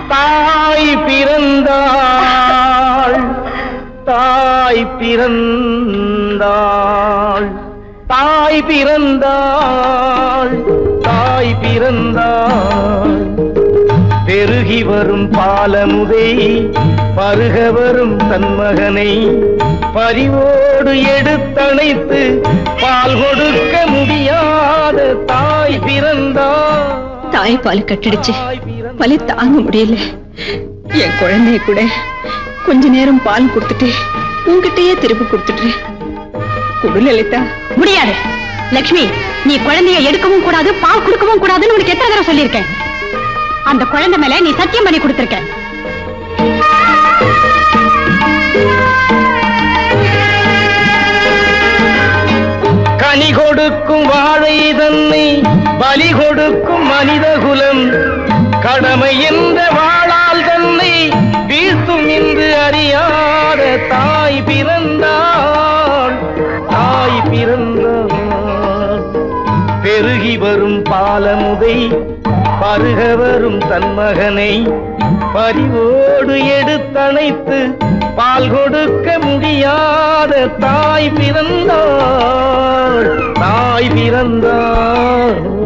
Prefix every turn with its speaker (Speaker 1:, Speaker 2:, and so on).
Speaker 1: தாய் பிறந்தாள் தாய் பிறந்தாள் தாய் பிறந்தாள் தாய் பிறந்தாள் பெருகி வரும் பாலமுதை பருக வரும் தன் மகனை பரிவோடு எடுத்தணைத்து பால் கொடுக்க முடியாத தாய் பிறந்தாள்
Speaker 2: தாய் பால் கட்டிடுச்சு வலி தாங்க முடியல என் குழந்தைய கூட கொஞ்ச நேரம் பால் கொடுத்துட்டு உன்கிட்டயே திருப்பி கொடுத்துட்டு குடு லலிதா
Speaker 3: முடியாது லக்ஷ்மி நீ குழந்தைய எடுக்கவும் கூடாது பால் கொடுக்கவும் கூடாதுன்னு உனக்கு எத்தனை தடவை சொல்லியிருக்கேன் அந்த குழந்தை மேல நீ சத்தியம் பண்ணி கொடுத்திருக்க
Speaker 1: கனி கொடுக்கும் வாழை தன்னை பலி கொடுக்கும் மனித குலம் கடமை என்ற வாழால் தன்னை வீழ்த்தும் என்று அறியாத தாய் பிறந்தாள் தாய் பிறந்தாள் பெருகி வரும் பாலமுதை பருக வரும் தன் மகனை பரிவோடு எடுத்தணைத்து பால் கொடுக்க முடியாத தாய் பிறந்தாள் தாய் பிறந்தாள்